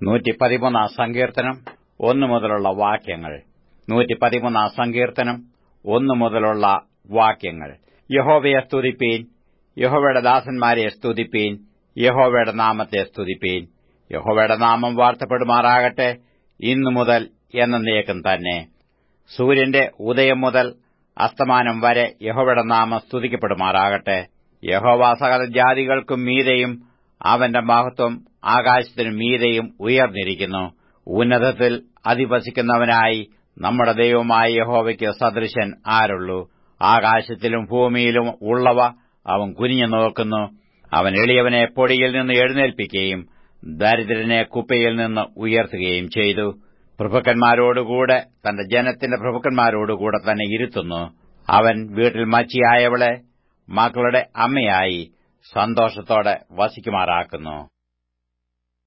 നൂറ്റി പതിമൂന്നാം സങ്കീർത്തനം ഒന്നു മുതലുള്ള വാക്യങ്ങൾ നൂറ്റി പതിമൂന്നാം സങ്കീർത്തനം ഒന്നു മുതലുള്ള വാക്യങ്ങൾ യഹോവയെ സ്തുതിപ്പീൻ യഹോവയുടെ ദാസന്മാരെ സ്തുതിപ്പീൻ യഹോവയുടെ നാമത്തെ സ്തുതിപ്പീൻ യഹോവയുടെ നാമം വാഴ്ത്തപ്പെടുമാറാകട്ടെ ഇന്നു മുതൽ എന്നേക്കും തന്നെ സൂര്യന്റെ ഉദയം മുതൽ അസ്തമാനം വരെ യഹോവയുടെ നാമം സ്തുതിക്കപ്പെടുമാറാകട്ടെ യഹോവ സകല ജാതികൾക്കും മീതെയും അവന്റെ മഹത്വം ആകാശത്തിനു മീതെയും ഉയർന്നിരിക്കുന്നു ഉന്നതത്തിൽ അധിവസിക്കുന്നവനായി നമ്മുടെ ദൈവമായ യഹോവയ്ക്ക് സദൃശൻ ആരുള്ളൂ ആകാശത്തിലും ഭൂമിയിലും ഉള്ളവ അവൻ കുനിഞ്ഞു നോക്കുന്നു അവൻ എളിയവനെ പൊടിയിൽ നിന്ന് എഴുന്നേൽപ്പിക്കുകയും ദരിദ്രനെ കുപ്പയിൽ നിന്ന് ഉയർത്തുകയും ചെയ്തു പ്രഭുക്കന്മാരോടുകൂടെ തന്റെ ജനത്തിന്റെ പ്രഭുക്കന്മാരോടുകൂടെ തന്നെ ഇരുത്തുന്നു അവൻ വീട്ടിൽ മച്ചിയായവളെ മക്കളുടെ അമ്മയായി സന്തോഷത്തോടെ വസിക്കുമാറാക്കുന്നു